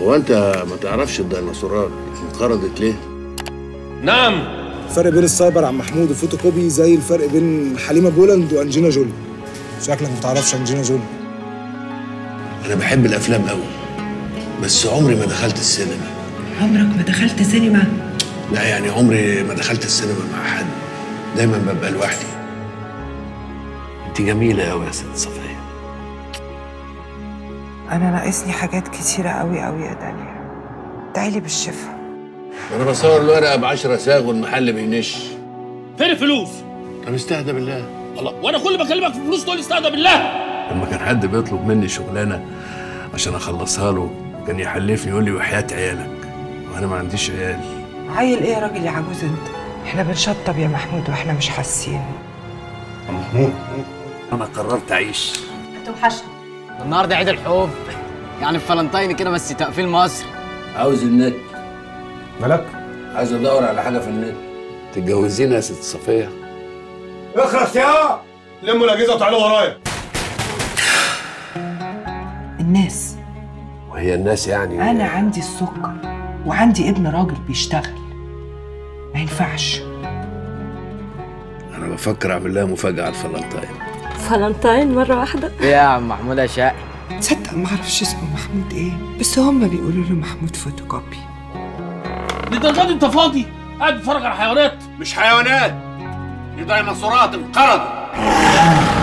هو انت ما تعرفش الديناصورات انقرضت ليه؟ نعم الفرق بين السايبر عم محمود وفوتوكوبي زي الفرق بين حليمه بولاند وانجينا جولي شكلك ما تعرفش انجينا جولي انا بحب الافلام قوي بس عمري ما دخلت السينما عمرك ما دخلت سينما لا يعني عمري ما دخلت السينما مع حد دايما ببقى لوحدي انت جميله قوي يا ست صفيه انا ناقصني حاجات كتيره قوي قوي يا داليا ادعيلي بالشفا انا بصور الورقه ب 10 ساغ والمحل بينش فين الفلوس طب استهدى بالله الله وانا كل ما اكلمك في فلوس تقول لي استهدى بالله لما كان حد بيطلب مني شغلانه عشان اخلصها له كان يحلفني يقول لي وحياه عيالك وانا ما عنديش عيال عيل ايه يا راجل يا عجوز انت احنا بنشطب يا محمود واحنا مش حاسين انا قررت اعيش هتوحشني النهارده عيد الحب يعني في فالنتاين كده بس تقفيل مصر عاوز النت مالك؟ عايز ادور على حاجه في النت تتجوزينا يا ست صفيه اخرس يا لموا الاجهزه وتعالوا ورايا الناس وهي الناس يعني انا عندي السكر وعندي ابن راجل بيشتغل ما ينفعش انا بفكر اعمل لها مفاجاه على الفلنتاين فالنتاين مرة واحدة ايه يا عم محمود يا شقي تصدق ما اعرفش اسمه محمود ايه بس هم بيقولوا له محمود فوتوكوبي للدرجه دي انت فاضي قاعد بتتفرج على حيوانات مش حيوانات دي ديناصورات انقرضوا